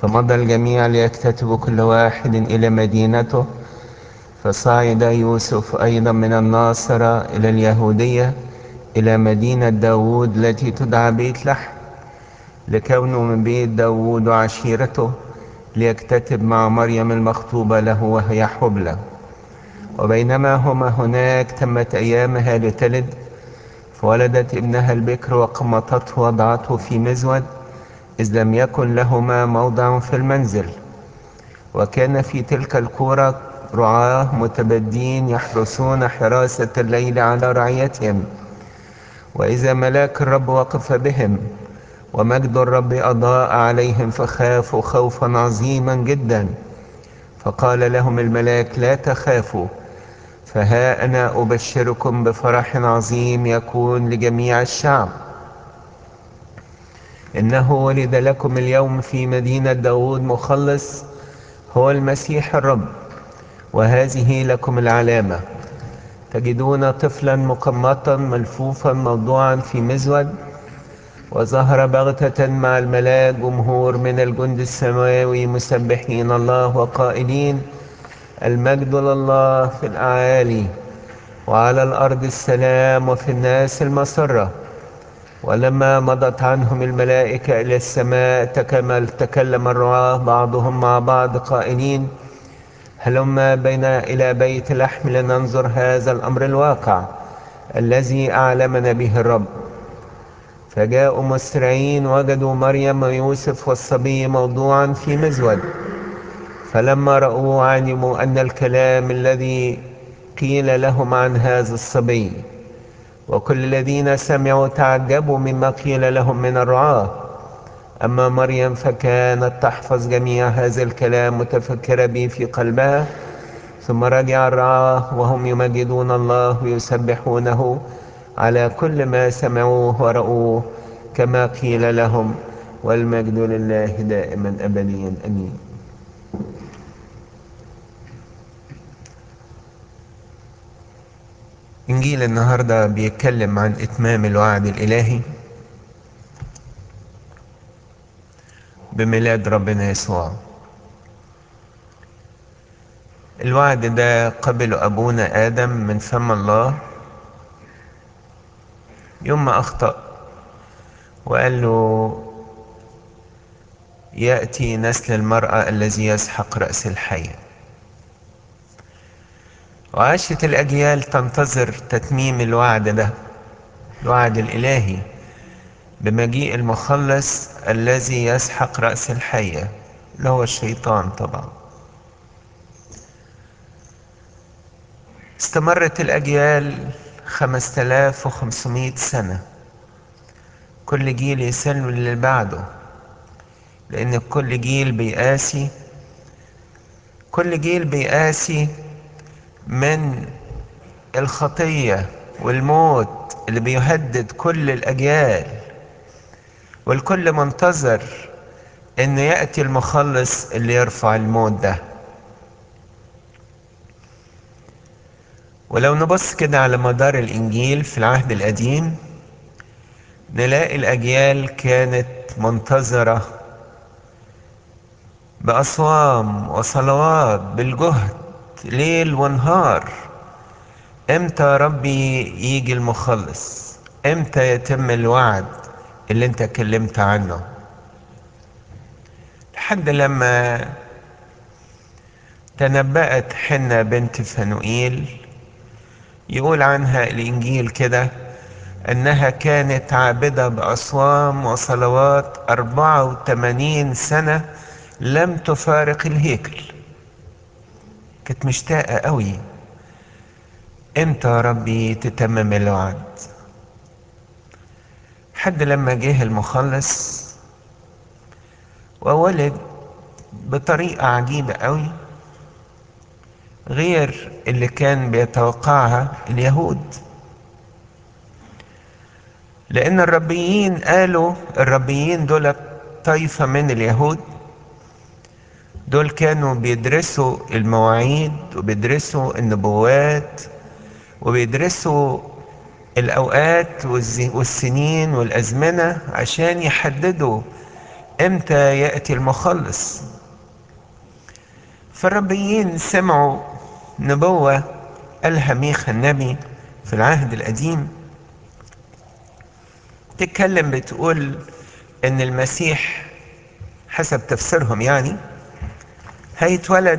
فمضى الجميع ليكتتبوا كل واحد إلى مدينته فصعد يوسف أيضا من الناصرة إلى اليهودية إلى مدينة داود التي تدعى بيت لحم لكونه من بيت داود وعشيرته ليكتتب مع مريم المخطوبة له وهي حبلى وبينما هما هناك تمت أيامها لتلد فولدت ابنها البكر وقمطته وضعته في مزود إذ لم يكن لهما موضع في المنزل وكان في تلك الكورة رعاة متبدين يحرسون حراسة الليل على رعيتهم وإذا ملاك الرب وقف بهم ومجد الرب أضاء عليهم فخافوا خوفا عظيما جدا فقال لهم الملاك لا تخافوا فها أنا أبشركم بفرح عظيم يكون لجميع الشعب إنه ولد لكم اليوم في مدينة داود مخلص هو المسيح الرب وهذه لكم العلامة تجدون طفلا مقمطا ملفوفا موضوعا في مزود وظهر بغتة مع الملاك جمهور من الجند السماوي مسبحين الله وقائلين المجد لله في الأعالي وعلى الأرض السلام وفي الناس المسرة ولما مضت عنهم الملائكة إلى السماء تكمل تكلم الرعاة بعضهم مع بعض قائلين هلما بين إلى بيت لحم لننظر هذا الأمر الواقع الذي أعلمنا به الرب فجاءوا مسرعين وجدوا مريم ويوسف والصبي موضوعا في مزود فلما رأوه علموا أن الكلام الذي قيل لهم عن هذا الصبي وكل الذين سمعوا تعجبوا مما قيل لهم من الرعاة أما مريم فكانت تحفظ جميع هذا الكلام متفكرة به في قلبها ثم رجع الرعاة وهم يمجدون الله ويسبحونه على كل ما سمعوه ورأوه كما قيل لهم والمجد لله دائما أبديا أمين إنجيل النهاردة بيتكلم عن إتمام الوعد الإلهي بميلاد ربنا يسوع الوعد ده قبله أبونا آدم من فم الله يوم ما أخطأ وقال له يأتي نسل المرأة الذي يسحق رأس الحية وعاشت الأجيال تنتظر تتميم الوعد ده الوعد الإلهي بمجيء المخلص الذي يسحق رأس الحية اللي هو الشيطان طبعا استمرت الأجيال خمسة آلاف وخمسمائة سنة كل جيل يسلم اللي بعده لأن كل جيل بيقاسي كل جيل بيقاسي من الخطية والموت اللي بيهدد كل الأجيال والكل منتظر أن يأتي المخلص اللي يرفع الموت ده ولو نبص كده على مدار الإنجيل في العهد القديم نلاقي الأجيال كانت منتظرة بأصوام وصلوات بالجهد ليل ونهار امتى يا ربي يجي المخلص امتى يتم الوعد اللي انت كلمت عنه لحد لما تنبأت حنة بنت فنوئيل يقول عنها الإنجيل كده أنها كانت عابدة بأصوام وصلوات أربعة وثمانين سنة لم تفارق الهيكل كانت مشتاقة قوي امتى يا ربي تتمم الوعد حد لما جه المخلص وولد بطريقة عجيبة قوي غير اللي كان بيتوقعها اليهود لأن الربيين قالوا الربيين دول طائفة من اليهود دول كانوا بيدرسوا المواعيد وبيدرسوا النبوات وبيدرسوا الأوقات والسنين والأزمنة عشان يحددوا امتى يأتي المخلص فالربيين سمعوا نبوة قالها ميخا النبي في العهد القديم تتكلم بتقول ان المسيح حسب تفسيرهم يعني هيتولد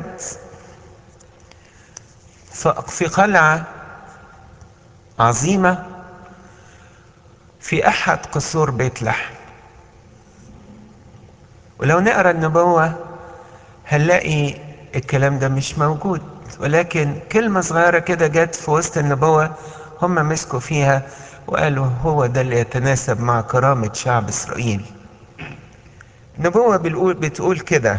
في قلعة عظيمة في أحد قصور بيت لحم ولو نقرا النبوة هنلاقي الكلام ده مش موجود ولكن كلمة صغيرة كده جت في وسط النبوة هم مسكوا فيها وقالوا هو ده اللي يتناسب مع كرامة شعب إسرائيل النبوة بتقول, بتقول كده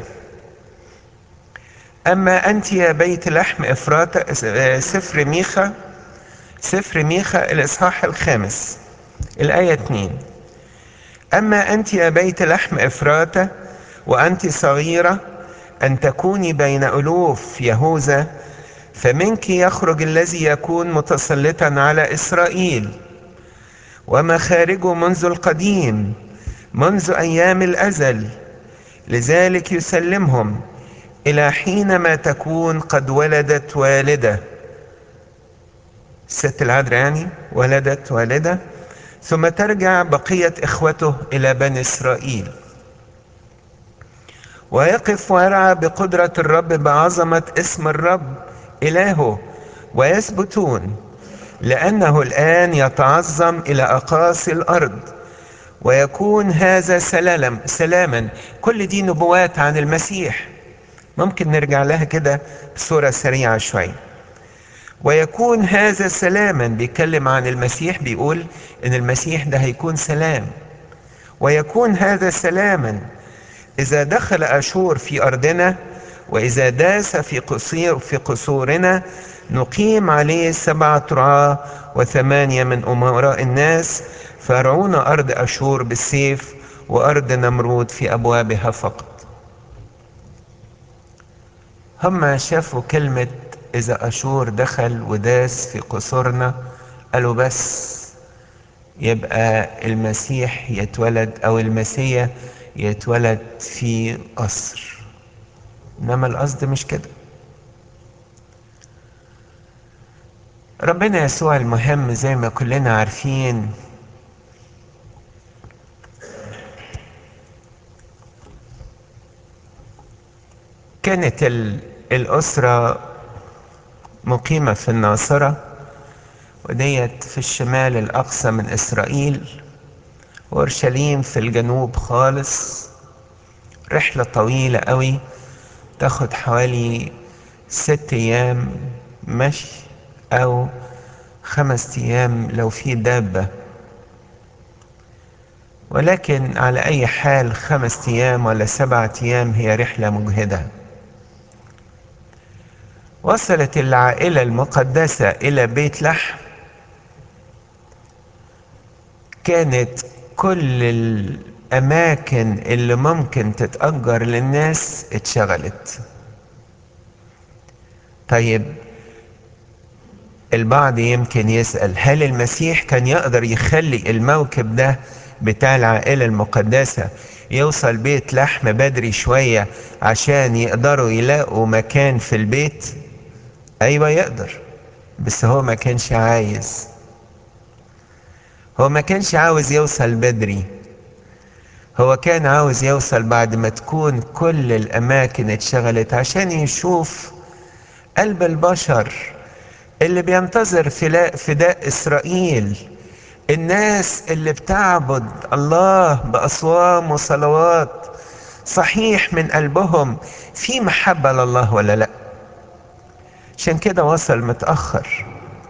أما أنت يا بيت لحم إفراط سفر ميخا سفر ميخا الإصحاح الخامس الآية 2 أما أنت يا بيت لحم إفراط وأنت صغيرة أن تكوني بين ألوف يهوذا فمنك يخرج الذي يكون متسلطا على إسرائيل ومخارجه منذ القديم منذ أيام الأزل لذلك يسلمهم إلى حينما تكون قد ولدت والدة الست العذراء يعني ولدت والدة ثم ترجع بقية إخوته إلى بني إسرائيل ويقف ويرعى بقدرة الرب بعظمة اسم الرب إلهه ويثبتون لأنه الآن يتعظم إلى أقاصي الأرض ويكون هذا سلالم سلاما كل دي نبوات عن المسيح ممكن نرجع لها كده بصورة سريعة شوية ويكون هذا سلاما بيتكلم عن المسيح بيقول ان المسيح ده هيكون سلام ويكون هذا سلاما اذا دخل اشور في ارضنا واذا داس في قصير في قصورنا نقيم عليه سبعة رعاة وثمانية من أمراء الناس فيرعون أرض أشور بالسيف وأرض نمرود في أبوابها فقط هم شافوا كلمة إذا أشور دخل وداس في قصورنا قالوا بس يبقى المسيح يتولد أو المسيح يتولد في قصر إنما القصد مش كده ربنا يسوع المهم زي ما كلنا عارفين كانت الأسرة مقيمة في الناصرة وديت في الشمال الأقصى من إسرائيل وأورشليم في الجنوب خالص رحلة طويلة قوي تاخد حوالي ست أيام مشي أو خمس أيام لو في دابة ولكن على أي حال خمس أيام ولا سبعة أيام هي رحلة مجهدة وصلت العائلة المقدسة إلى بيت لحم كانت كل الأماكن اللي ممكن تتأجر للناس اتشغلت طيب البعض يمكن يسأل هل المسيح كان يقدر يخلي الموكب ده بتاع العائلة المقدسة يوصل بيت لحم بدري شوية عشان يقدروا يلاقوا مكان في البيت ايوه يقدر بس هو ما كانش عايز هو ما كانش عاوز يوصل بدري هو كان عاوز يوصل بعد ما تكون كل الاماكن اتشغلت عشان يشوف قلب البشر اللي بينتظر فداء اسرائيل الناس اللي بتعبد الله باصوام وصلوات صحيح من قلبهم في محبه لله ولا لا عشان كده وصل متاخر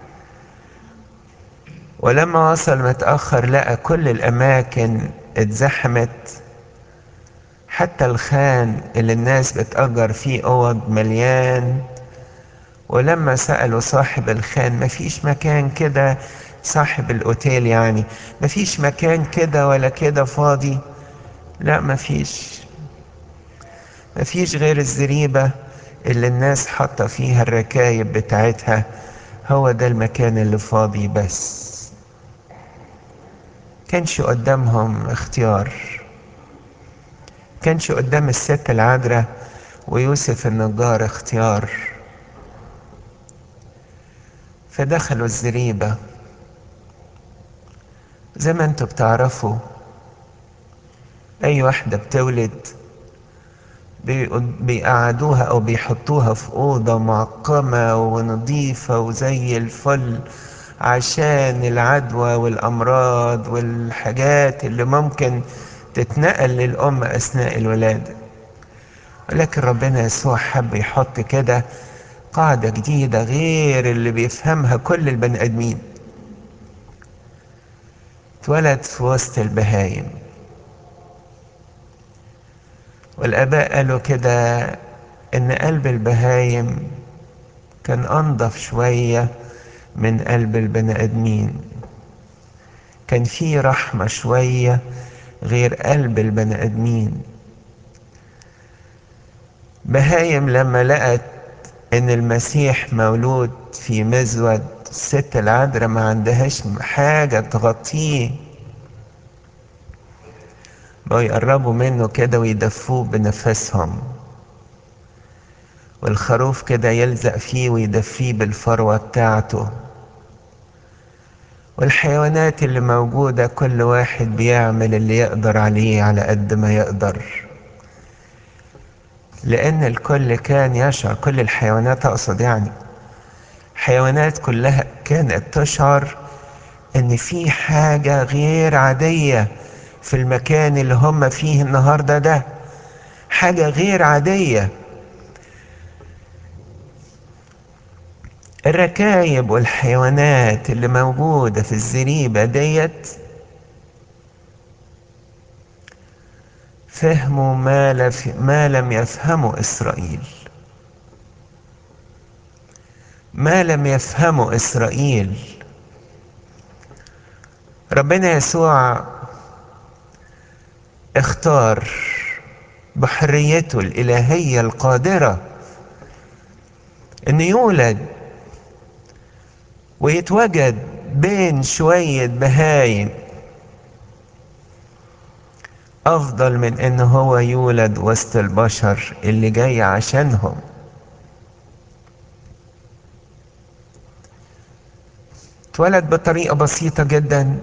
ولما وصل متاخر لقى كل الاماكن اتزحمت حتى الخان اللي الناس بتأجر فيه أوض مليان ولما سألوا صاحب الخان مفيش مكان كده صاحب الأوتيل يعني مفيش مكان كده ولا كده فاضي لا مفيش مفيش غير الزريبة اللي الناس حاطة فيها الركايب بتاعتها هو ده المكان اللي فاضي بس كانش قدامهم اختيار كانش قدام الست العذراء ويوسف النجار اختيار فدخلوا الزريبة زي ما انتوا بتعرفوا اي واحدة بتولد بيقعدوها او بيحطوها في اوضة معقمة ونظيفة وزي الفل عشان العدوى والامراض والحاجات اللي ممكن تتنقل للام اثناء الولاده ولكن ربنا يسوع حب يحط كده قاعدة جديدة غير اللي بيفهمها كل البني ادمين اتولد في وسط البهايم والاباء قالوا كده ان قلب البهايم كان انضف شويه من قلب البني ادمين كان في رحمه شويه غير قلب البني ادمين بهايم لما لقت ان المسيح مولود في مزود الست العذراء ما عندهاش حاجه تغطيه بقوا يقربوا منه كده ويدفوه بنفسهم والخروف كده يلزق فيه ويدفيه بالفروة بتاعته والحيوانات اللي موجودة كل واحد بيعمل اللي يقدر عليه على قد ما يقدر لأن الكل كان يشعر كل الحيوانات أقصد يعني حيوانات كلها كانت تشعر إن في حاجة غير عادية في المكان اللي هم فيه النهارده ده حاجه غير عاديه الركايب والحيوانات اللي موجوده في الزريبه ديت فهموا ما, لف ما لم يفهمه اسرائيل ما لم يفهمه اسرائيل ربنا يسوع اختار بحريته الإلهية القادرة أن يولد ويتوجد بين شوية بهايم أفضل من أن هو يولد وسط البشر اللي جاي عشانهم اتولد بطريقة بسيطة جدا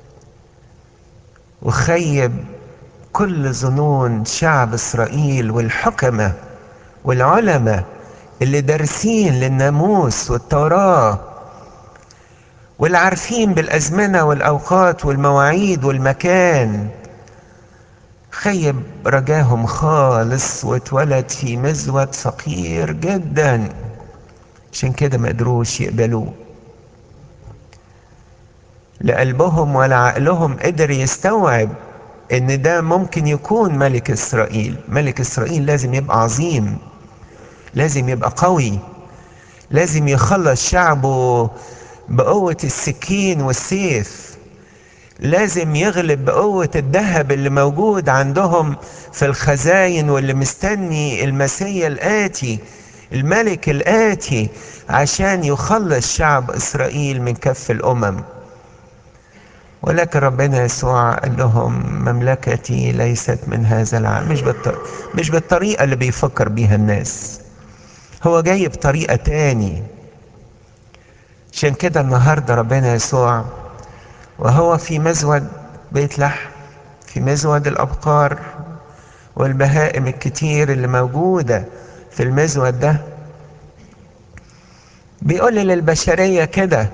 وخيب كل ظنون شعب اسرائيل والحكمه والعلماء اللي دارسين للناموس والتوراه واللي عارفين بالازمنه والاوقات والمواعيد والمكان خيب رجاهم خالص واتولد في مزود فقير جدا عشان كده ما قدروش يقبلوه لا قلبهم ولا عقلهم قدر يستوعب ان ده ممكن يكون ملك اسرائيل ملك اسرائيل لازم يبقى عظيم لازم يبقى قوي لازم يخلص شعبه بقوة السكين والسيف لازم يغلب بقوة الذهب اللي موجود عندهم في الخزاين واللي مستني المسيا الآتي الملك الآتي عشان يخلص شعب إسرائيل من كف الأمم ولكن ربنا يسوع قال لهم مملكتي ليست من هذا العالم مش بالطريقة, مش بالطريقة اللي بيفكر بيها الناس هو جاي بطريقة تاني عشان كده النهاردة ربنا يسوع وهو في مزود بيت لحم في مزود الأبقار والبهائم الكتير اللي موجودة في المزود ده بيقول للبشرية كده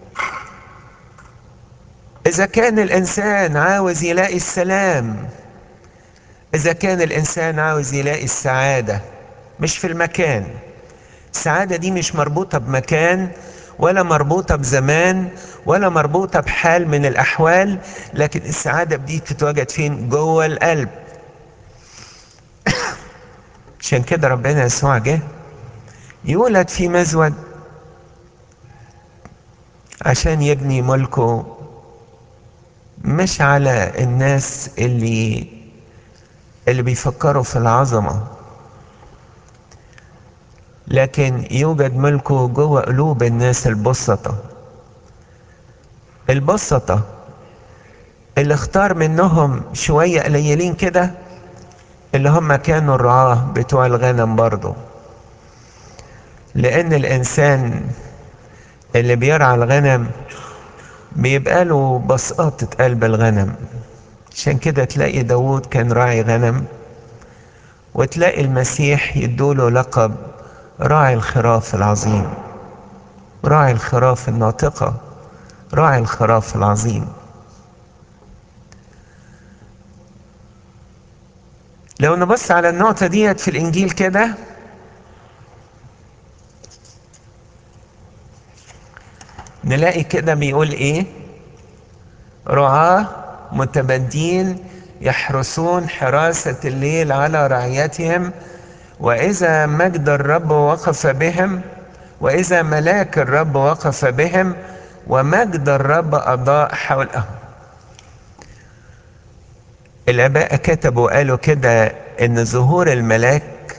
إذا كان الإنسان عاوز يلاقي السلام إذا كان الإنسان عاوز يلاقي السعادة مش في المكان السعادة دي مش مربوطة بمكان ولا مربوطة بزمان ولا مربوطة بحال من الأحوال لكن السعادة دي تتواجد فين جوه القلب عشان كده ربنا يسوع جه يولد في مزود عشان يبني ملكه مش على الناس اللي اللي بيفكروا في العظمة لكن يوجد ملكه جوه قلوب الناس البسطة البسطة اللي اختار منهم شوية قليلين كده اللي هم كانوا الرعاة بتوع الغنم برضه لأن الإنسان اللي بيرعى الغنم بيبقى له بساطة قلب الغنم عشان كده تلاقي داود كان راعي غنم وتلاقي المسيح يدوله لقب راعي الخراف العظيم راعي الخراف الناطقة راعي الخراف العظيم لو نبص على النقطة ديت في الإنجيل كده نلاقي كده بيقول إيه رعاة متبدين يحرسون حراسة الليل على رعيتهم وإذا مجد الرب وقف بهم وإذا ملاك الرب وقف بهم ومجد الرب أضاء حولهم الآباء كتبوا قالوا كده إن ظهور الملاك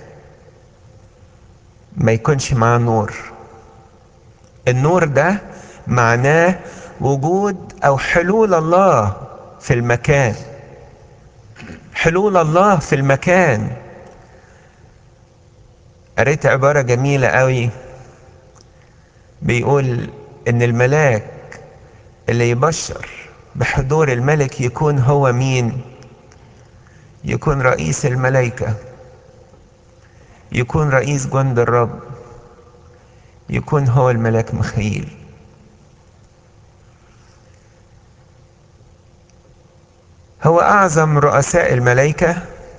ما يكونش معاه نور النور ده معناه وجود أو حلول الله في المكان حلول الله في المكان قريت عبارة جميلة قوي بيقول ان الملاك اللي يبشر بحضور الملك يكون هو مين يكون رئيس الملائكة يكون رئيس جند الرب يكون هو الملاك مخيل هو أعظم رؤساء الملائكة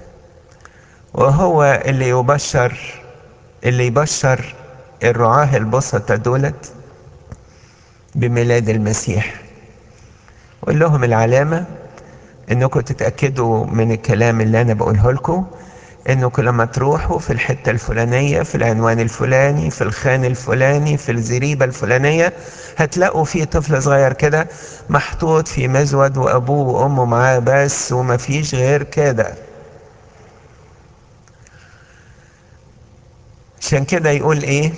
وهو اللي يبشر اللي يبشر الرعاة البسطة دولت بميلاد المسيح قول لهم العلامة انكم تتأكدوا من الكلام اللي انا بقوله لكم انكم لما تروحوا في الحتة الفلانية في العنوان الفلاني في الخان الفلاني في الزريبة الفلانية هتلاقوا في طفل صغير كده محطوط في مزود وابوه وامه معاه بس ومفيش غير كده عشان كده يقول ايه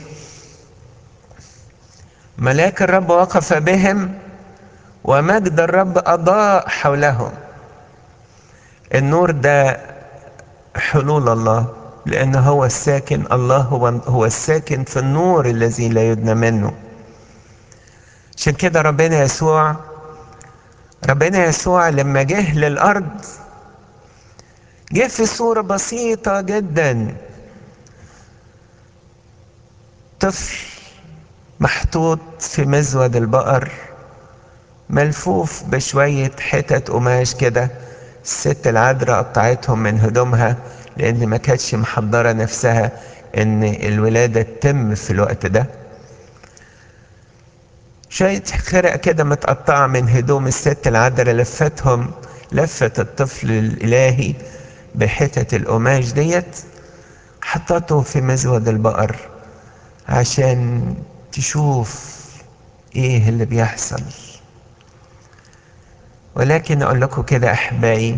ملاك الرب وقف بهم ومجد الرب اضاء حولهم النور ده حلول الله لأن هو الساكن الله هو, هو الساكن في النور الذي لا يدنى منه عشان كده ربنا يسوع ربنا يسوع لما جه للأرض جه في صورة بسيطة جدا طفل محطوط في مزود البقر ملفوف بشوية حتت قماش كده الست العذراء قطعتهم من هدومها لان ما كانتش محضره نفسها ان الولاده تتم في الوقت ده شويه خرق كده متقطعه من هدوم الست العذراء لفتهم لفت الطفل الالهي بحتت القماش ديت حطته في مزود البقر عشان تشوف ايه اللي بيحصل ولكن اقول لكم كده احبائي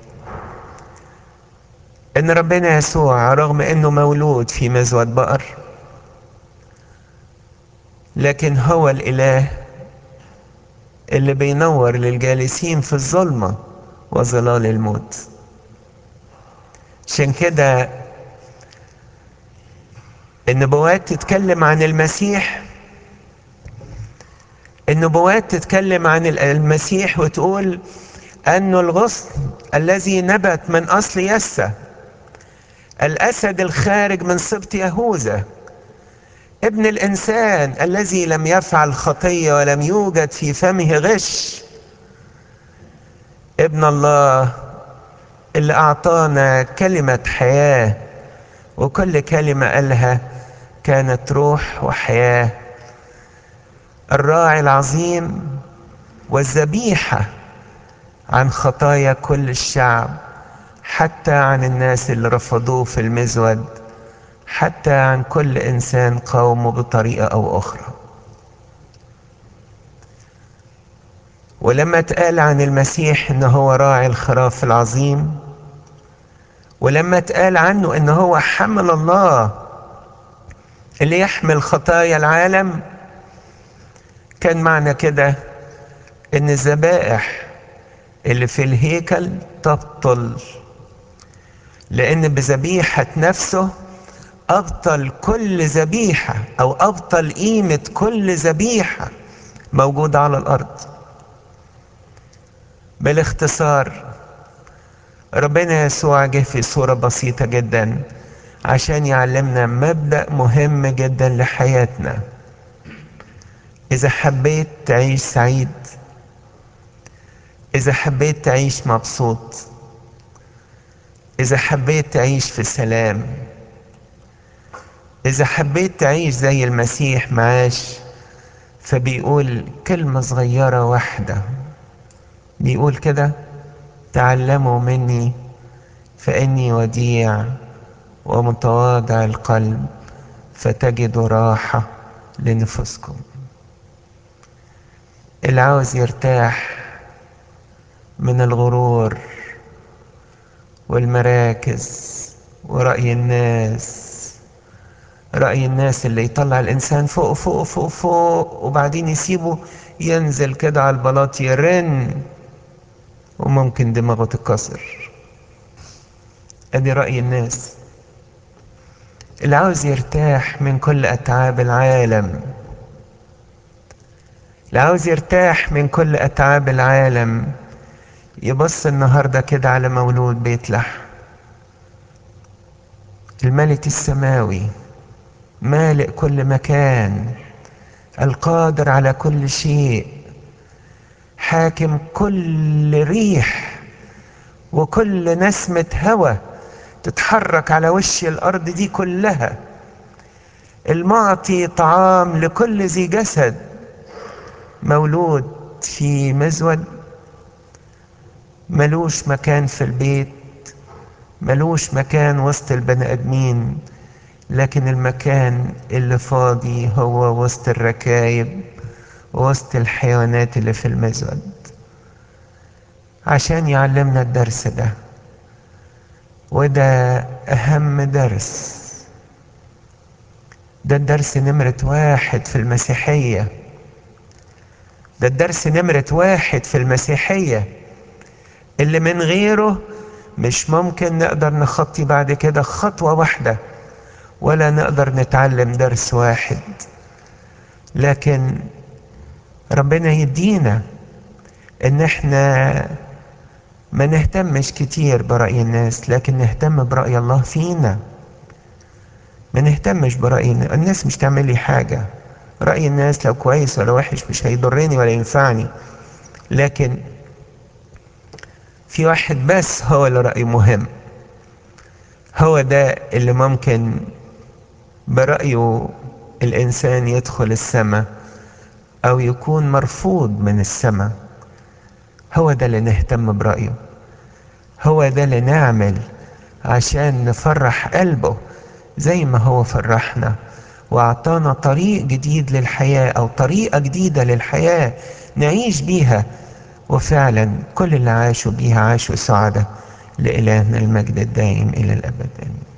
ان ربنا يسوع رغم انه مولود في مزود بقر لكن هو الاله اللي بينور للجالسين في الظلمه وظلال الموت عشان كده النبوات تتكلم عن المسيح النبوات تتكلم عن المسيح وتقول أن الغصن الذي نبت من أصل يسة الأسد الخارج من سبط يهوذا ابن الإنسان الذي لم يفعل خطية ولم يوجد في فمه غش ابن الله اللي أعطانا كلمة حياة وكل كلمة قالها كانت روح وحياه الراعي العظيم والذبيحة عن خطايا كل الشعب حتى عن الناس اللي رفضوه في المزود حتى عن كل إنسان قاومه بطريقة أو أخرى ولما اتقال عن المسيح إن هو راعي الخراف العظيم ولما اتقال عنه إن هو حمل الله اللي يحمل خطايا العالم كان معنى كده ان الذبائح اللي في الهيكل تبطل لأن بذبيحة نفسه أبطل كل ذبيحة أو أبطل قيمة كل ذبيحة موجودة على الأرض بالاختصار ربنا يسوع جه في صورة بسيطة جدا عشان يعلمنا مبدأ مهم جدا لحياتنا إذا حبيت تعيش سعيد إذا حبيت تعيش مبسوط إذا حبيت تعيش في سلام إذا حبيت تعيش زي المسيح معاش فبيقول كلمة صغيرة واحدة بيقول كده تعلموا مني فإني وديع ومتواضع القلب فتجدوا راحة لنفوسكم اللي عاوز يرتاح من الغرور والمراكز ورأي الناس رأي الناس اللي يطلع الإنسان فوق فوق فوق فوق وبعدين يسيبه ينزل كده على البلاط يرن وممكن دماغه تتكسر ادي رأي الناس اللي عاوز يرتاح من كل أتعاب العالم اللي عاوز يرتاح من كل أتعاب العالم يبص النهاردة كده على مولود بيت لحم الملك السماوي مالئ كل مكان القادر على كل شيء حاكم كل ريح وكل نسمة هوى تتحرك على وش الأرض دي كلها المعطي طعام لكل ذي جسد مولود في مزود ملوش مكان في البيت ملوش مكان وسط البني ادمين لكن المكان اللي فاضي هو وسط الركايب وسط الحيوانات اللي في المزود عشان يعلمنا الدرس ده وده اهم درس ده الدرس نمرة واحد في المسيحية ده الدرس نمرة واحد في المسيحية اللي من غيره مش ممكن نقدر نخطي بعد كده خطوة واحدة ولا نقدر نتعلم درس واحد لكن ربنا يدينا ان احنا ما نهتمش كتير برأي الناس لكن نهتم برأي الله فينا ما نهتمش برأي الناس مش تعمل لي حاجة رأي الناس لو كويس ولا وحش مش هيضرني ولا ينفعني لكن في واحد بس هو اللي رأيه مهم هو ده اللي ممكن برأيه الإنسان يدخل السماء أو يكون مرفوض من السماء هو ده اللي نهتم برأيه هو ده اللي نعمل عشان نفرح قلبه زي ما هو فرحنا واعطانا طريق جديد للحياة او طريقة جديدة للحياة نعيش بيها وفعلا كل اللي عاشوا بيها عاشوا سعادة لإلهنا المجد الدائم إلى الأبد آمين